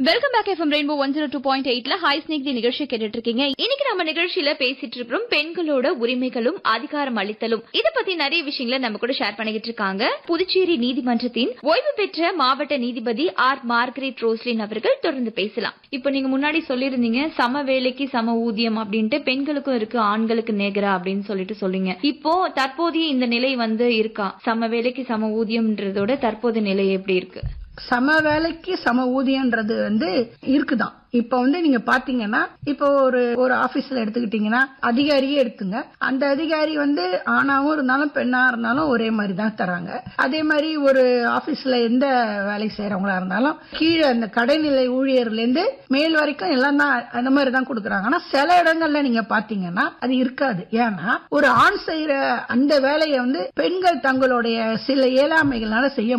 welcome back FM rainbow one zero two point எயிட்ல hi snack தி நிகழ்ச்சி கேட்டுட்டு இருக்கீங்க இன்னைக்கு நம்ம நிகழ்ச்சியில பேசிட்டு இருக்கிறோம் பெண்களோட உரிமைகளும் அதிகாரம் அளித்தலும் இத பத்தி நிறைய விஷயங்களை நம்ம கூட ஷேர் பண்ணிக்கிட்டு இருக்காங்க புதுச்சேரி நீதிமன்றத்தின் ஓய்வு பெற்ற மாவட்ட நீதிபதி ஆர் மார்கரெட் ரோஸ்லின் அவர்கள் தொடர்ந்து பேசலாம் இப்போ நீங்க முன்னாடி சொல்லியிருந்தீங்க சம வேலைக்கு சம ஊதியம் அப்படின்ட்டு பெண்களுக்கும் இருக்கு ஆண்களுக்கு நேகரா அப்படின்னு சொல்லிட்டு சொல்லுங்க இப்போ தற்போதைய இந்த நிலை வந்து இருக்கா சம வேலைக்கு சம ஊதியம்ன்றதோட தற்போதைய நிலை எப்படி இருக்கு சம வேலைக்கு சம ஊதியம்ன்றது வந்து இருக்குதான் இப்ப வந்து நீங்க பாத்தீங்கன்னா இப்போ ஒரு ஒரு ஆபீஸ்ல எடுத்துக்கிட்டீங்கன்னா அதிகாரியே எடுத்துங்க அந்த அதிகாரி வந்து ஆணாவும் இருந்தாலும் பெண்ணா இருந்தாலும் ஒரே மாதிரி தான் தராங்க அதே மாதிரி ஒரு ஆபீஸ்ல எந்த வேலை செய்யறவங்களா இருந்தாலும் கீழே அந்த கடைநிலை ஊழியர்ல இருந்து மேல் வரைக்கும் எல்லாம் தான் அந்த மாதிரி தான் கொடுக்குறாங்க ஆனா சில இடங்கள்ல நீங்க பாத்தீங்கன்னா அது இருக்காது ஏன்னா ஒரு ஆண் செய்யற அந்த வேலையை வந்து பெண்கள் தங்களுடைய சில இயலாமைகளால செய்ய